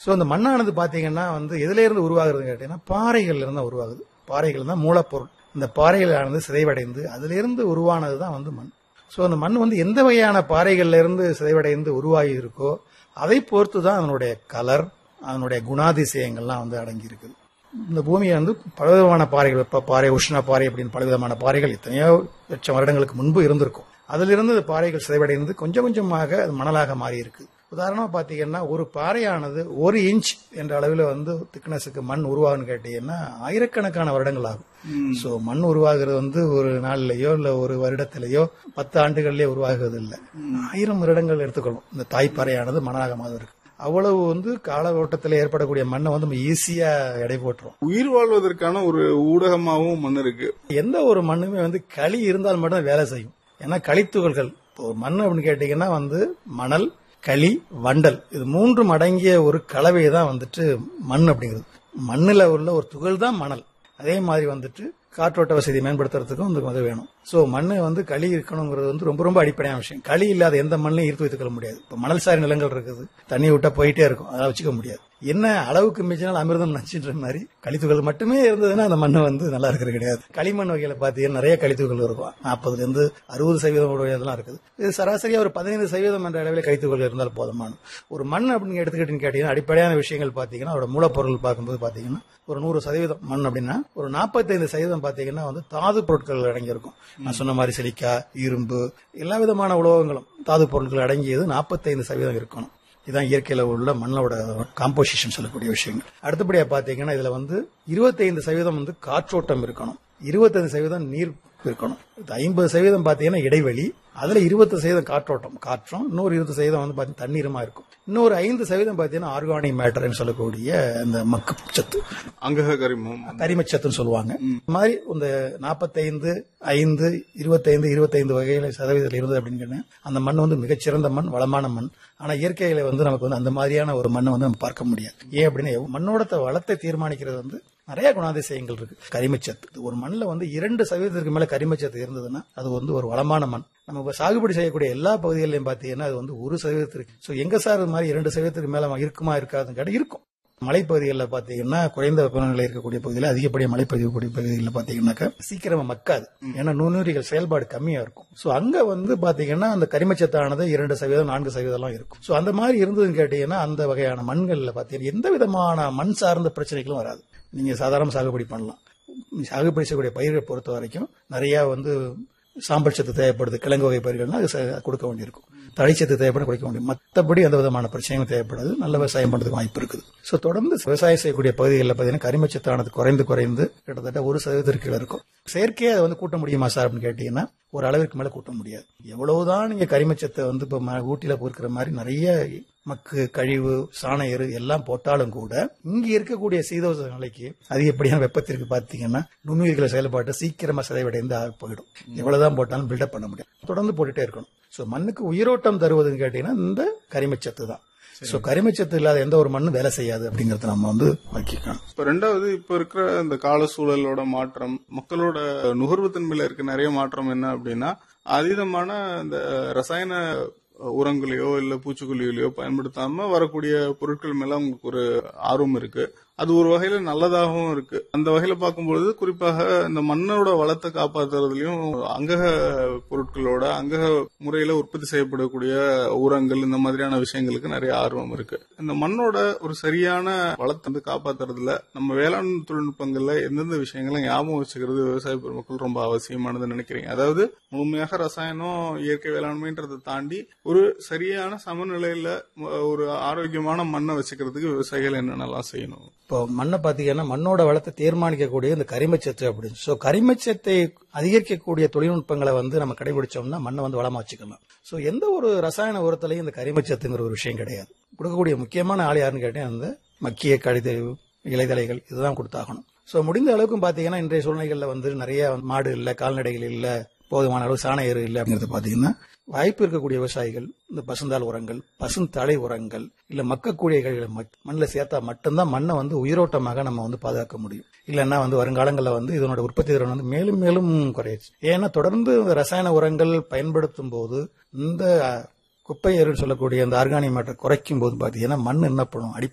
so அந்த மண்ணானது பாத்தீங்கன்னா வந்து எதுல இருந்து உருவாகுதுன்னு கேட்டீங்கன்னா பாறைகள்ல இருந்து தான் உருவாகுது பாறைகள் தான் மூலப்பொருள் இந்த பாறைகளானது சிதைவடைந்து அதுல இருந்து உருவானது தான் வந்து மண் ஸோ அந்த மண் வந்து எந்த வகையான பாறைகள்ல இருந்து சிதைவடைந்து உருவாகி இருக்கோ அதை பொறுத்து தான் அதனுடைய கலர் அதனுடைய குணாதிசயங்கள்லாம் வந்து அடங்கி இருக்குது இந்த பூமியை வந்து பலவிதமான பாறைகள் வெப்ப பாறை உஷ்ண பாறை அப்படின்னு பலவிதமான பாறைகள் எத்தனையோ லட்சம் வருடங்களுக்கு முன்பு இருந்திருக்கும் அதிலிருந்து இந்த பாறைகள் சிதைவடைந்து கொஞ்சம் கொஞ்சமாக அது மணலாக மாறி இருக்கு உதாரணமா பாத்தீங்கன்னா ஒரு பாறையானது ஒரு இன்ச் என்ற அளவில் வந்து திக்னஸுக்கு மண் உருவாகுன்னு கேட்டீங்கன்னா ஆயிரக்கணக்கான வருடங்கள் ஆகும் சோ மண் உருவாகிறது வந்து ஒரு நாள்லயோ இல்ல ஒரு வருடத்திலேயோ பத்து ஆண்டுகள்லயே உருவாகுவது இல்லை ஆயிரம் வருடங்கள் எடுத்துக்கொள்ளும் இந்த தாய்ப்பாறையானது மணலாக மாறுவதற்கு அவ்வளவு வந்து கால ஓட்டத்தில் ஏற்படக்கூடிய மண்ணை வந்து நம்ம ஈஸியா எடை போட்டுரும் உயிர் வாழ்வதற்கான ஒரு ஊடகமாகவும் மண் இருக்கு எந்த ஒரு மண்ணுமே வந்து களி இருந்தால் மட்டும் வேலை செய்யும் ஏன்னா களித்துகள்கள் இப்போ ஒரு மண் அப்படின்னு கேட்டீங்கன்னா வந்து மணல் களி வண்டல் இது மூன்றும் அடங்கிய ஒரு கலவை தான் வந்துட்டு மண் அப்படிங்கிறது மண்ணுல உள்ள ஒரு துகள் தான் மணல் அதே மாதிரி வந்துட்டு காற்றோட்ட வசதி மேம்படுத்துறதுக்கும் வந்து அது வேணும் சோ மண்ணு வந்து களி இருக்கணுங்கிறது வந்து ரொம்ப ரொம்ப அடிப்படையான விஷயம் களி இல்லாத எந்த மண்ணையும் ஈர்த்து வைத்துக்கொள்ள முடியாது இப்ப மணல் சாரி நிலங்கள் இருக்குது தண்ணி விட்டா போயிட்டே இருக்கும் அதை வச்சுக்க முடியாது என்ன அளவுக்கு மிஞ்சினால் அமிர்தம் நச்சுன்ற மாதிரி கழித்துகள் மட்டுமே இருந்ததுன்னா அந்த மண்ணு வந்து நல்லா இருக்கிறது கிடையாது களிமண் வகையில பாத்தீங்கன்னா நிறைய கழித்துகள் இருக்கும் நாற்பதுல இருந்து அறுபது சதவீதம் உடையதெல்லாம் இருக்குது இது சராசரியா ஒரு பதினைந்து சதவீதம் என்ற அளவில் கழித்துகள் இருந்தால் போதுமான ஒரு மண் அப்படின்னு எடுத்துக்கிட்டீங்கன்னு கேட்டீங்கன்னா அடிப்படையான விஷயங்கள் பாத்தீங்கன்னா அதோட மூலப்பொருள் பார்க்கும்போது பாத்தீங்கன்னா ஒரு நூறு சதவீதம் மண் அப்படின்னா ஒரு நாற்பத்தைந்து சதவீதம் பாத்தீங்கன்னா வந்து தாது பொருட்கள் அடங்கியிருக்கும் நான் சொன்ன மாதிரி சிலிக்கா இரும்பு எல்லா விதமான உலோகங்களும் தாது பொருட்கள் அடங்கியது நாற்பத்தைந்து சதவீதம் இருக்கணும் இதான் இயற்கையில உள்ள மண்ணோட காம்போசிஷன் சொல்லக்கூடிய விஷயங்கள் அடுத்தபடியா பாத்தீங்கன்னா இதுல வந்து இருபத்தைந்து சதவீதம் வந்து காற்றோட்டம் இருக்கணும் இருபத்தைந்து சதவீதம் நீர் இருக்கணும் ஐம்பது சதவீதம் பாத்தீங்கன்னா இடைவெளி அதுல இருபது சதவீதம் காற்றோட்டம் காற்றும் இன்னொரு இருபது சதவீதம் வந்து பாத்தீங்கன்னா தண்ணீருமா இருக்கும் இன்னொரு ஐந்து சதவீதம் பாத்தீங்கன்னா ஆர்கானிக் மேட்டர்னு சொல்லக்கூடிய அந்த மக்கு சத்து அங்கக கரிமம் கரிமச்சத்துன்னு சொல்லுவாங்க இந்த மாதிரி இந்த நாற்பத்தைந்து ஐந்து இருபத்தைந்து இருபத்தைந்து வகையில சதவீதத்தில் இருந்தது அப்படின்னு சொன்னா, அந்த மண் வந்து மிகச்சிறந்த மண் வளமான மண் ஆனா இயற்கையில வந்து நமக்கு வந்து அந்த மாதிரியான ஒரு மண்ணை வந்து நம்ம பார்க்க முடியாது ஏன் அப்படின்னா எவ்வ- மண்ணோட வளத்தை தீர்மானிக்கிறது வந்து நிறைய குணாதிசயங்கள் இருக்கு கரிமச்சத்து ஒரு மண்ணில் வந்து இரண்டு சதவீதத்திற்கு மேல கரிமச்சத்து இருந்ததுன்னா அது வந்து ஒரு வளமான மண் நம்ம இப்ப சாகுபடி செய்யக்கூடிய எல்லா பகுதிகளிலும் பாத்தீங்கன்னா அது வந்து ஒரு சதவீதத்திற்கு சோ எங்க சார் இது மாதிரி இரண்டு சதவீதத்திற்கு மேல இருக்குமா இருக்காதுன்னு கேட்டா இருக்கும் மலைப்பகுதிகளில் பாத்தீங்கன்னா குறைந்த வெப்பநிலை இருக்கக்கூடிய பகுதியில் அதிகப்படியாக மழைப்பகுதி கூடிய பகுதிகளில் பாத்தீங்கன்னாக்கா சீக்கிரமா மக்காது ஏன்னா நுண்ணுயிரிகள் செயல்பாடு கம்மியா இருக்கும் சோ அங்க வந்து பாத்தீங்கன்னா அந்த கரிமச்சத்தானது இரண்டு சதவீதம் நான்கு சதவீதம் இருக்கும் சோ அந்த மாதிரி இருந்ததுன்னு கேட்டீங்கன்னா அந்த வகையான மண்கள்ல பாத்தீங்கன்னா எந்த விதமான மண் சார்ந்த பிரச்சனைகளும் வராது நீங்க சாதாரண சாகுபடி பண்ணலாம் சாகுபடி செய்யக்கூடிய பயிரை பொறுத்த வரைக்கும் நிறைய வந்து சாம்பல் சத்து தேவைப்படுது கிழங்கு வகை பயிர்கள்னா அது ச- கொடுக்க வேண்டியிருக்கும் தழைச்சத்து தேவைப்பட கொடுக்க வேண்டியும் மற்றபடி எந்த விதமான பிரச்சனையும் தேவைப்படாது நல்ல விவசாயம் பண்றதுக்கு வாய்ப்பு இருக்குது ஸோ தொடர்ந்து விவசாயம் செய்யக்கூடிய பகுதிகளில் பார்த்தீங்கன்னா கரிமச்சத்தானது குறைந்து குறைந்து கிட்டத்தட்ட ஒரு சதவீதத்திற்கு கீழ இருக்கும் செயற்கையை அதை வந்து கூட்ட முடியுமா சார் அப்படின்னு கேட்டீங்கன்னா ஒரு அளவிற்கு மேல கூட்ட முடியாது எவ்வளவுதான் நீங்க கரிமச்சத்தை வந்து இப்ப ம- ஊட்டியில பொறுக்கிற மாதிரி நிறைய மக்கு கழிவு சாண எரு எல்லாம் போட்டாலும் கூட இங்க இருக்கக்கூடிய சீதோஷ நிலைக்கு அதிகப்படியான வெப்பத்திற்கு பாத்தீங்கன்னா நுண்ணுயிர்களை செயல்பாட்டு சீக்கிரமா சிதைவடைந்து ஆக போயிடும் எவ்வளவுதான் போட்டாலும் பில்டப் பண்ண முடியும் தொடர்ந்து போட்டுட்டே இருக்கணும் சோ மண்ணுக்கு உயிரோட்டம் தருவதுன்னு கேட்டீங்கன்னா இந்த கரிமச்சத்து தான் சோ கரிமச்சத்து இல்லாத எந்த ஒரு மண்ணும் வேலை செய்யாது அப்படிங்கறத நம்ம வந்து வக்கிக்கணும் இப்ப ரெண்டாவது இப்ப இருக்கிற இந்த கால சூழலோட மாற்றம் மக்களோட நுகர்வு தன்மையில இருக்க நிறைய மாற்றம் என்ன அப்படின்னா அதீதமான இந்த ரசாயன உரங்களையோ இல்ல பூச்சிக்கொல்லிகளையோ பயன்படுத்தாம வரக்கூடிய பொருட்கள் மேல உங்களுக்கு ஒரு ஆர்வம் இருக்கு அது ஒரு வகையில நல்லதாகவும் இருக்கு அந்த வகையில பார்க்கும்பொழுது குறிப்பாக இந்த மண்ணோட வளத்தை காப்பாத்துறதுலயும் அங்கக பொருட்களோட அங்கக முறையில உற்பத்தி செய்யப்படக்கூடிய உரங்கள் இந்த மாதிரியான விஷயங்களுக்கு நிறைய ஆர்வம் இருக்கு இந்த மண்ணோட ஒரு சரியான வளத்தை வந்து காப்பாத்துறதுல நம்ம வேளாண் தொழில்நுட்பங்கள்ல எந்தெந்த விஷயங்களை ஞாபகம் வச்சுக்கிறது விவசாய பெருமக்கள் ரொம்ப அவசியமானதுன்னு நினைக்கிறீங்க அதாவது முழுமையாக ரசாயனம் இயற்கை வேளாண்மைன்றதை தாண்டி ஒரு சரியான சமநிலையில ம- ஒரு ஆரோக்கியமான மண்ணை வச்சுக்கிறதுக்கு விவசாயிகள் என்னென்னலாம் செய்யணும் இப்போ மண்ணை பாத்தீங்கன்னா மண்ணோட வளத்தை தீர்மானிக்கக்கூடிய இந்த கரிமச்சத்து அப்படின்னு சோ கரிமச்சத்தை அதிகரிக்கக்கூடிய தொழில்நுட்பங்களை வந்து நம்ம கடைபிடிச்சோம்னா மண்ணை வந்து வளமா வச்சுக்கலாம் சோ எந்த ஒரு ரசாயன உரத்திலையும் இந்த கரிமச்சத்துங்கிற ஒரு விஷயம் கிடையாது கொடுக்கக்கூடிய முக்கியமான ஆள் யாருன்னு கேட்டேன் அந்த மக்கிய கழித இலைதலைகள் இதுதான் கொடுத்தாகணும் சோ முடிந்த அளவுக்கு பாத்தீங்கன்னா இன்றைய சூழ்நிலைகள்ல வந்து நிறைய மாடு இல்ல கால்நடைகள் இல்ல போதுமான அளவு சாண எரு இல்லை அப்படிங்கறது பாத்தீங்கன்னா வாய்ப்பு இருக்கக்கூடிய விவசாயிகள் இந்த பசுந்தாள் உரங்கள் பசுந்தழை உரங்கள் இல்ல மக்கக்கூடிய இலைகளை மட்- மண்ணுல சேர்த்தா மட்டும்தான் மண்ணை வந்து உயிரோட்டமாக நம்ம வந்து பாதுகாக்க முடியும் இல்லைன்னா வந்து வருங்காலங்களில் வந்து இதனோட உற்பத்தி திறன் வந்து மேலும் மேலும் குறையுது ஏன்னா தொடர்ந்து இந்த ரசாயன உரங்கள் பயன்படுத்தும் போது இந்த அஹ், குப்பை எருன்னு சொல்லக்கூடிய அந்த ஆர்கானிக் மேட்டர் குறைக்கும் போது பாத்தீங்கன்னா மண் என்ன பண்ணும் அடி